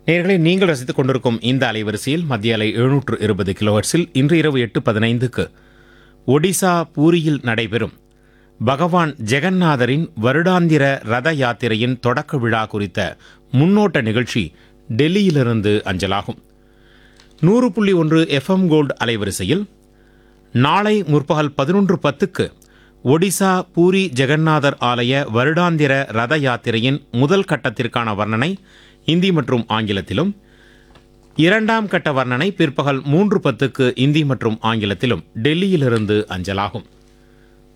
நேர்களை நீங்கள் ரசித்துக் கொண்டிருக்கும் இந்த அலைவரிசையில் மத்திய அலை எழுநூற்று இருபது கிலோஹெர்ட்ஸில் இன்று இரவு எட்டு பதினைந்துக்கு ஒடிசா பூரியில் நடைபெறும் பகவான் ஜெகந்நாதரின் வருடாந்திர ரத யாத்திரையின் தொடக்க விழா குறித்த முன்னோட்ட நிகழ்ச்சி டெல்லியிலிருந்து அஞ்சலாகும் நூறு புள்ளி ஒன்று எஃப்எம் கோல்டு அலைவரிசையில் நாளை முற்பகல் பதினொன்று பத்துக்கு ஒடிசா பூரி ஜெகந்நாதர் ஆலய வருடாந்திர ரத யாத்திரையின் முதல் கட்டத்திற்கான வர்ணனை இந்தி மற்றும் ஆங்கிலத்திலும் இரண்டாம் கட்ட வர்ணனை பிற்பகல் மூன்று பத்துக்கு இந்தி மற்றும் ஆங்கிலத்திலும் டெல்லியிலிருந்து அஞ்சலாகும்